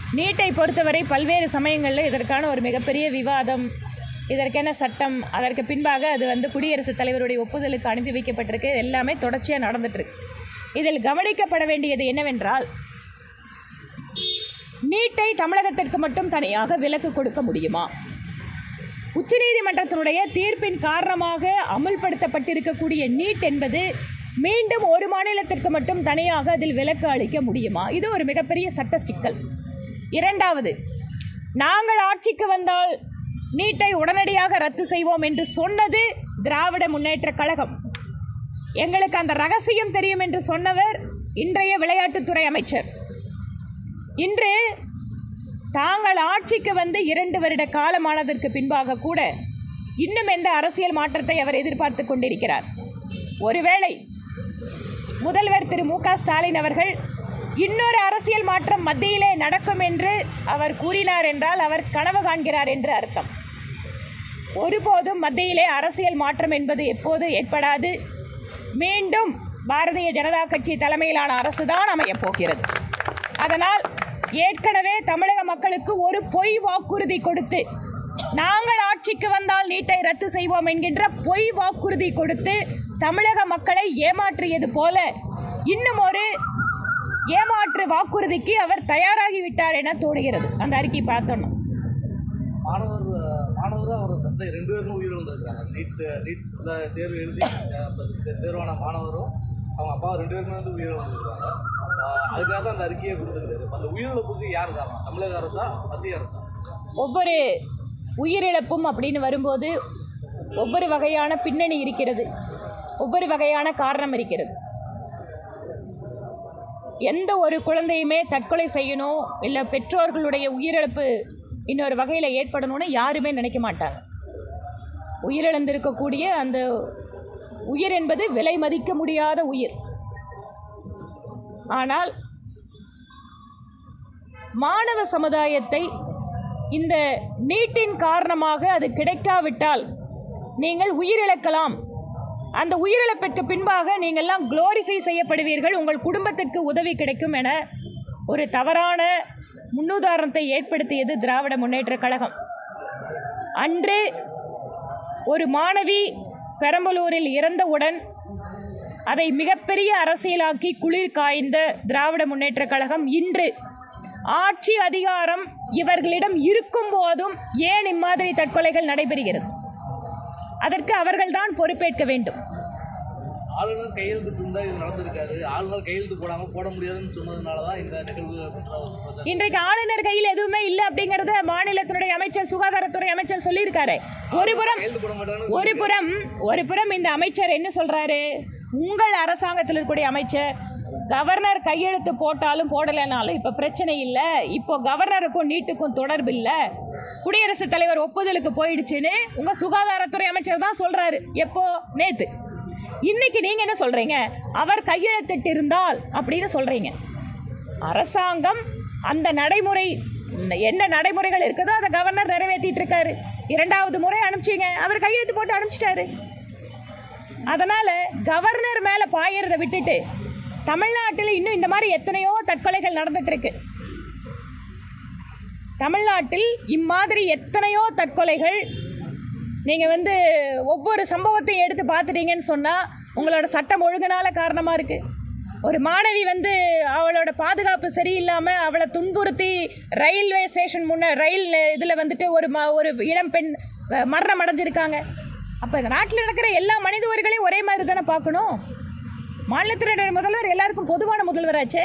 நீட்டை பொறுத்தவரை பல்வேறு சமயங்களில் இதற்கான ஒரு மிகப்பெரிய விவாதம் இதற்கென சட்டம் அதற்கு பின்பாக அது வந்து குடியரசுத் தலைவருடைய ஒப்புதலுக்கு அனுப்பி வைக்கப்பட்டிருக்கு இது எல்லாமே தொடர்ச்சியாக நடந்துட்டுருக்கு இதில் கவனிக்கப்பட வேண்டியது என்னவென்றால் நீட்டை தமிழகத்திற்கு மட்டும் தனியாக விலக்கு கொடுக்க முடியுமா உச்சநீதிமன்றத்தினுடைய தீர்ப்பின் காரணமாக அமுல்படுத்தப்பட்டிருக்கக்கூடிய நீட் என்பது மீண்டும் ஒரு மாநிலத்திற்கு மட்டும் தனியாக அதில் விலக்கு அளிக்க முடியுமா இது ஒரு மிகப்பெரிய சட்ட சிக்கல் இரண்டாவது நாங்கள் ஆட்சிக்கு வந்தால் நீட்டை உடனடியாக ரத்து செய்வோம் என்று சொன்னது திராவிட முன்னேற்றக் கழகம் எங்களுக்கு அந்த ரகசியம் தெரியும் என்று சொன்னவர் இன்றைய விளையாட்டுத்துறை அமைச்சர் இன்று தாங்கள் ஆட்சிக்கு வந்து இரண்டு வருட காலமானதற்கு பின்பாக கூட இன்னும் எந்த அரசியல் மாற்றத்தை அவர் எதிர்பார்த்து கொண்டிருக்கிறார் ஒருவேளை முதல்வர் திரு மு க ஸ்டாலின் அவர்கள் இன்னொரு அரசியல் மாற்றம் மத்தியிலே நடக்கும் என்று அவர் கூறினார் என்றால் அவர் கனவு காண்கிறார் என்று அர்த்தம் ஒருபோதும் மத்தியிலே அரசியல் மாற்றம் என்பது எப்போது ஏற்படாது மீண்டும் பாரதிய ஜனதா கட்சி தலைமையிலான அரசுதான் அமையப் போகிறது அதனால் ஏற்கனவே தமிழக மக்களுக்கு ஒரு பொய் வாக்குறுதி கொடுத்து நாங்கள் ஆட்சிக்கு வந்தால் நீட்டை ரத்து செய்வோம் என்கின்ற பொய் வாக்குறுதி கொடுத்து தமிழக மக்களை ஏமாற்றியது போல இன்னும் ஒரு ஏமாற்று வாக்குறுதிக்கு அவர் தயாராகிவிட்டார் என தோணுகிறது அந்த அறிக்கை பார்த்தோன்னா மாணவர் மாணவர் அவர் தந்தை ரெண்டு பேருமே உயிர் வந்திருக்காங்க நீட் நீட்ல தேர்வு எழுதி அஹ், அப்ப தே- தேர்வான மாணவரும் அவங்க அப்பா ரெண்டு பேருமே வந்து உயிர் வந்திருக்காங்க அஹ், அதுக்காக தான் அந்த அறிக்கையை கொடுத்துருக்காரு அந்த உயிரிழப்புக்கு யார் காரணம் தமிழக அரசா மத்திய அரசா ஒவ்வொரு உயிரிழப்பும் அப்படின்னு வரும்போது ஒவ்வொரு வகையான பின்னணி இருக்கிறது ஒவ்வொரு வகையான காரணம் இருக்கிறது எந்த ஒரு குழந்தையுமே தற்கொலை செய்யணும் இல்லை பெற்றோர்களுடைய உயிரிழப்பு இன்னொரு வகையில் ஏற்படணும்னு யாருமே நினைக்க மாட்டாங்க உயிரிழந்திருக்கக்கூடிய அந்த உயிர் என்பது விலை மதிக்க முடியாத உயிர் ஆனால் மாணவ சமுதாயத்தை இந்த நீட்டின் காரணமாக அது கிடைக்காவிட்டால் நீங்கள் உயிரிழக்கலாம் அந்த உயிரிழப்பிற்கு பின்பாக நீங்கள்லாம் குளோரிஃபை செய்யப்படுவீர்கள் உங்கள் குடும்பத்திற்கு உதவி கிடைக்கும் என ஒரு தவறான முன்னுதாரணத்தை ஏற்படுத்தியது திராவிட முன்னேற்றக் கழகம் அன்று ஒரு மாணவி பெரம்பலூரில் இறந்தவுடன் அதை மிகப்பெரிய அரசியலாக்கி குளிர் காய்ந்த திராவிட முன்னேற்றக் கழகம் இன்று ஆட்சி அதிகாரம் இவர்களிடம் இருக்கும் போதும் ஏன் இம்மாதிரி தற்கொலைகள் நடைபெறுகிறது அதற்கு அவர்கள்தான் பொறுப்பேற்க வேண்டும் ஆளுநர் கையெழுத்து இருந்தால் இது நடந்திருக்காது ஆளுநர் கையெழுத்து போடாமல் போட முடியாதுன்னு சொன்னதுனால தான் இந்த நிகழ்வு அப்படின்ற ஒரு குற்றச்சாட்டு. இன்றைக்கு ஆளுநர் கையில் எதுவுமே இல்லை அப்படிங்கறத மாநிலத்தினுடைய அமைச்சர் சுகாதாரத்துறை அமைச்சர் சொல்லியிருக்காரு ஒரு புறம் கையெழுத்து போட மாட்டாங்கன்னு ஒரு புறம் ஒரு புறம் இந்த அமைச்சர் என்ன சொல்றாரு உங்கள் அரசாங்கத்தில் இருக்கக்கூடிய அமைச்சர் கவர்னர் கையெழுத்து போட்டாலும் போடலைனாலும் இப்போ பிரச்சனை இல்லை இப்போ கவர்னருக்கும் நீட்டுக்கும் தொடர்பு இல்லை குடியரசுத் தலைவர் ஒப்புதலுக்கு போயிடுச்சுன்னு உங்கள் சுகாதாரத்துறை அமைச்சர் தான் சொல்றாரு எப்போ நேத்து இன்னைக்கு நீங்க என்ன சொல்றீங்க அவர் கையெழுத்திட்டு இருந்தால் அப்படின்னு சொல்றீங்க அரசாங்கம் அந்த நடைமுறை என்ன நடைமுறைகள் இருக்குதோ அதை கவர்னர் நிறைவேற்றிட்டு இருக்காரு இரண்டாவது முறை அனுப்பிச்சிங்க அவர் கையெழுத்து போட்டு அனுப்பிச்சிட்டாரு அதனால் கவர்னர் மேலே பாயறதை விட்டுட்டு தமிழ்நாட்டில் இன்னும் இந்த மாதிரி எத்தனையோ தற்கொலைகள் நடந்துட்டு இருக்கு தமிழ்நாட்டில் இம்மாதிரி எத்தனையோ தற்கொலைகள் நீங்கள் வந்து ஒவ்வொரு சம்பவத்தையும் எடுத்து பார்த்துட்டீங்கன்னு சொன்னால் உங்களோட சட்டம் ஒழுங்குனால காரணமாக இருக்குது ஒரு மாணவி வந்து அவளோட பாதுகாப்பு சரியில்லாமல் அவளை துன்புறுத்தி ரயில்வே ஸ்டேஷன் முன்ன ரயில் இதில் வந்துட்டு ஒரு ம ஒரு இளம் பெண் அஹ், மரணம் அடைஞ்சிருக்காங்க அப்போ இந்த நாட்டில் நடக்கிற எல்லா மனித உயிர்களையும் ஒரே மாதிரி தானே பார்க்கணும் மாநிலத்தினுடைய முதல்வர் எல்லாருக்கும் பொதுவான முதல்வராச்சே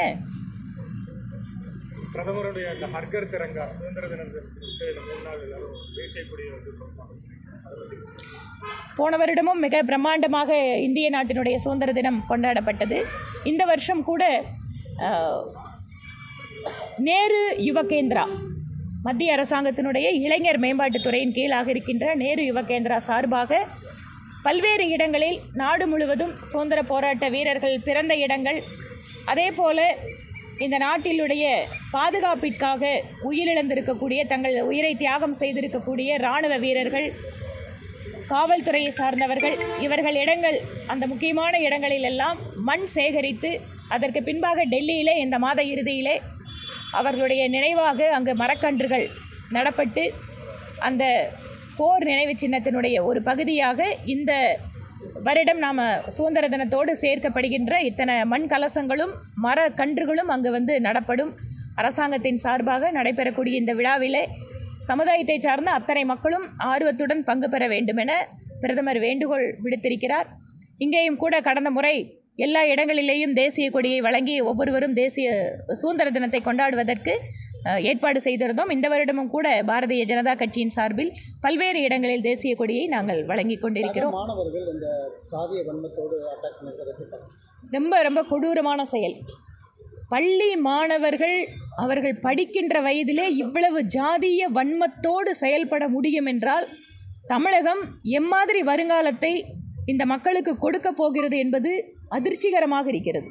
பிரதமருடைய அந்த ஹர்கர் திரங்கா சுதந்திர தினத்திற்கு இந்த மூணு நாள் எல்லாரும் தேசிய கொடியை வந்து கொடுப்பாங்க அதை பத்தி போன வருடமும் மிக பிரம்மாண்டமாக இந்திய நாட்டினுடைய சுதந்திர தினம் கொண்டாடப்பட்டது இந்த வருஷம் கூட அஹ், நேரு யுவகேந்திரா மத்திய அரசாங்கத்தினுடைய இளைஞர் மேம்பாட்டுத் துறையின் கீழாக இருக்கின்ற நேரு யுவகேந்திரா சார்பாக பல்வேறு இடங்களில் நாடு முழுவதும் சுதந்திர போராட்ட வீரர்கள் பிறந்த இடங்கள் அதே போல இந்த நாட்டிலுடைய பாதுகாப்பிற்காக உயிரிழந்திருக்கக்கூடிய தங்கள் உயிரை தியாகம் செய்திருக்கக்கூடிய இராணுவ வீரர்கள் காவல்துறையை சார்ந்தவர்கள் இவர்கள் இடங்கள் அந்த முக்கியமான இடங்களில் எல்லாம் மண் சேகரித்து அதற்கு பின்பாக டெல்லியிலே இந்த மாத இறுதியிலே அவர்களுடைய நினைவாக அங்கு மரக்கன்றுகள் நடப்பட்டு அந்த போர் நினைவு சின்னத்தினுடைய ஒரு பகுதியாக இந்த வருடம் நாம் சுதந்திர தினத்தோடு சேர்க்கப்படுகின்ற இத்தனை மண் கலசங்களும் மர கன்றுகளும் அங்கு வந்து நடப்படும் அரசாங்கத்தின் சார்பாக நடைபெறக்கூடிய இந்த விழாவிலே சமுதாயத்தை சார்ந்த அத்தனை மக்களும் ஆர்வத்துடன் பங்கு பெற வேண்டும் என பிரதமர் வேண்டுகோள் விடுத்திருக்கிறார் இங்கேயும் கூட கடந்த முறை எல்லா இடங்களிலேயும் தேசிய கொடியை வழங்கி ஒவ்வொருவரும் தேசிய சுதந்திர தினத்தை கொண்டாடுவதற்கு அஹ், ஏற்பாடு செய்திருந்தோம் இந்த வருடமும் கூட பாரதிய ஜனதா கட்சியின் சார்பில் பல்வேறு இடங்களில் தேசிய கொடியை நாங்கள் வழங்கி கொண்டிருக்கிறோம் மாணவர்கள் இந்த சாதிய வன்மத்தோடு அட்டாக் பண்ணுறதுக்கு ரொம்ப ரொம்ப கொடூரமான செயல் பள்ளி மாணவர்கள் அவர்கள் படிக்கின்ற வயதிலே இவ்வளவு ஜாதிய வன்மத்தோடு செயல்பட முடியும் என்றால் தமிழகம் எம்மாதிரி வருங்காலத்தை இந்த மக்களுக்கு கொடுக்க போகிறது என்பது அதிர்ச்சிகரமாக இருக்கிறது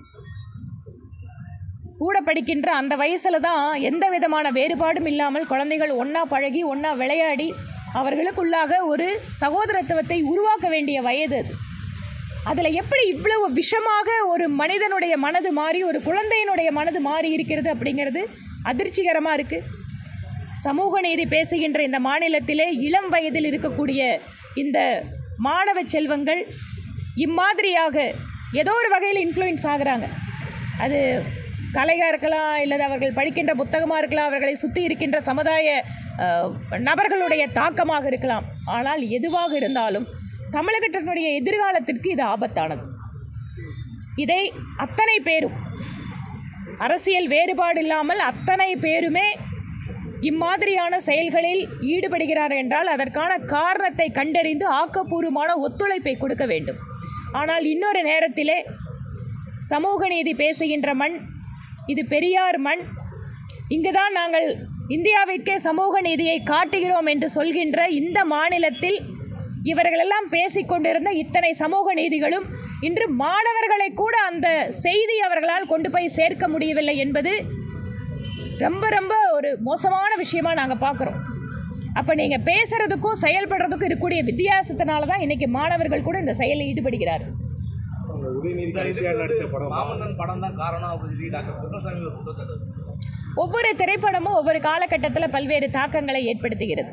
கூட படிக்கின்ற அந்த வயசில் தான் எந்த விதமான வேறுபாடும் இல்லாமல் குழந்தைகள் ஒன்றா பழகி ஒன்றா விளையாடி அவர்களுக்குள்ளாக ஒரு சகோதரத்துவத்தை உருவாக்க வேண்டிய வயது அது அதில் எப்படி இவ்வளவு விஷமாக ஒரு மனிதனுடைய மனது மாறி ஒரு குழந்தையினுடைய மனது மாறி இருக்கிறது அப்படிங்கிறது அதிர்ச்சிகரமாக இருக்குது சமூக நீதி பேசுகின்ற இந்த மாநிலத்திலே இளம் வயதில் இருக்கக்கூடிய இந்த மாணவ செல்வங்கள் இம்மாதிரியாக ஏதோ ஒரு வகையில் இன்ஃப்ளூயன்ஸ் ஆகுறாங்க அது கலையாக இருக்கலாம் இல்லது அவர்கள் படிக்கின்ற புத்தகமாக இருக்கலாம் அவர்களை சுற்றி இருக்கின்ற சமுதாய அஹ், நபர்களுடைய தாக்கமாக இருக்கலாம் ஆனால் எதுவாக இருந்தாலும் தமிழகத்தினுடைய எதிர்காலத்திற்கு இது ஆபத்தானது இதை அத்தனை பேரும் அரசியல் வேறுபாடு இல்லாமல் அத்தனை பேருமே இம்மாதிரியான செயல்களில் ஈடுபடுகிறார் என்றால் அதற்கான காரணத்தை கண்டறிந்து ஆக்கப்பூர்வமான ஒத்துழைப்பை கொடுக்க வேண்டும் ஆனால் இன்னொரு நேரத்திலே சமூக நீதி பேசுகின்ற மண் இது பெரியார் மண் இங்குதான் நாங்கள் இந்தியாவிற்கே சமூக நீதியை காட்டுகிறோம் என்று சொல்கின்ற இந்த மாநிலத்தில் இவர்களெல்லாம் பேசிக்கொண்டிருந்த இத்தனை சமூக நீதிகளும் இன்று மாணவர்களை கூட அந்த செய்தி அவர்களால் கொண்டு போய் சேர்க்க முடியவில்லை என்பது ரொம்ப ரொம்ப ஒரு மோசமான விஷயமா நாங்கள் பார்க்குறோம் அப்போ நீங்கள் பேசுகிறதுக்கும் செயல்படுறதுக்கும் இருக்கக்கூடிய வித்தியாசத்தினால தான் இன்றைக்கி மாணவர்கள் கூட இந்த செயலில் ஈடுபடுகிறார்கள் உதயநிதி கடைசியாக நடித்த படம் மாமன்னன் படம் தான் காரணம் அப்படின்னு சொல்லி டாக்டர் கிருஷ்ணசாமி ஒரு குற்றச்சாட்டு ஒவ்வொரு திரைப்படமும் ஒவ்வொரு காலகட்டத்தில் பல்வேறு தாக்கங்களை ஏற்படுத்துகிறது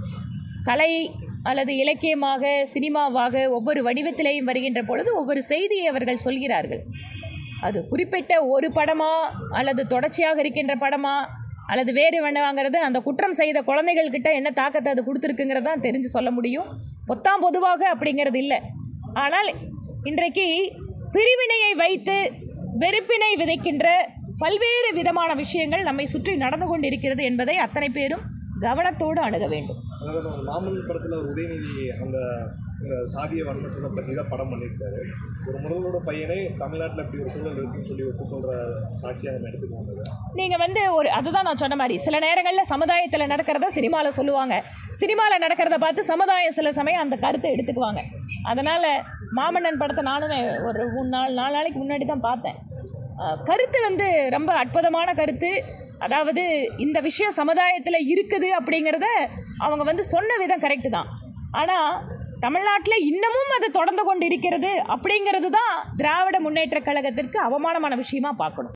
கலை அல்லது இலக்கியமாக சினிமாவாக ஒவ்வொரு வடிவத்திலேயும் வருகின்ற பொழுது ஒவ்வொரு செய்தியை அவர்கள் சொல்கிறார்கள் அது குறிப்பிட்ட ஒரு படமா அல்லது தொடர்ச்சியாக இருக்கின்ற படமா அல்லது வேறு வேணாங்கிறது அந்த குற்றம் செய்த குழந்தைகள் கிட்ட என்ன தாக்கத்தை அது கொடுத்துருக்குங்கிறது தான் தெரிஞ்சு சொல்ல முடியும் பொத்தாம் பொதுவாக அப்படிங்கிறது இல்லை ஆனால் இன்றைக்கு பிரிவினையை வைத்து வெறுப்பினை விதைக்கின்ற பல்வேறு விதமான விஷயங்கள் நம்மை சுற்றி நடந்து கொண்டிருக்கிறது என்பதை அத்தனை பேரும் கவனத்தோடு அணுக வேண்டும் அதாவது நம்ம மாமன் படத்தில் உதயநிதி அந்த இந்த சாதிய வன்மத்தை பற்றி தான் படம் பண்ணியிருக்காரு ஒரு முதல்வரோட பையனே தமிழ்நாட்டில் இப்படி ஒரு சூழல் இருக்குன்னு சொல்லி ஒத்துக்கொள்கிற சாட்சியாக நம்ம எடுத்துக்க வந்தது நீங்கள் வந்து ஒரு அதுதான் நான் சொன்ன மாதிரி சில நேரங்களில் சமுதாயத்தில் நடக்கிறத சினிமாவில் சொல்லுவாங்க சினிமாவில் நடக்கிறத பார்த்து சமுதாயம் சில சமயம் அந்த கருத்தை எடுத்துக்குவாங்க அதனால் மாமன்னன் படத்தை நானும் ஒரு மூணு நாள் நாலு நாளைக்கு முன்னாடி தான் பார்த்தேன் அஹ், கருத்து வந்து ரொம்ப அற்புதமான கருத்து அதாவது இந்த விஷயம் சமுதாயத்தில் இருக்குது அப்படிங்கிறத அவங்க வந்து சொன்ன விதம் கரெக்டு தான் ஆனால் தமிழ்நாட்டில் இன்னமும் அது தொடர்ந்து கொண்டு இருக்கிறது அப்படிங்கிறது தான் திராவிட முன்னேற்றக் கழகத்திற்கு அவமானமான விஷயமா பார்க்கணும்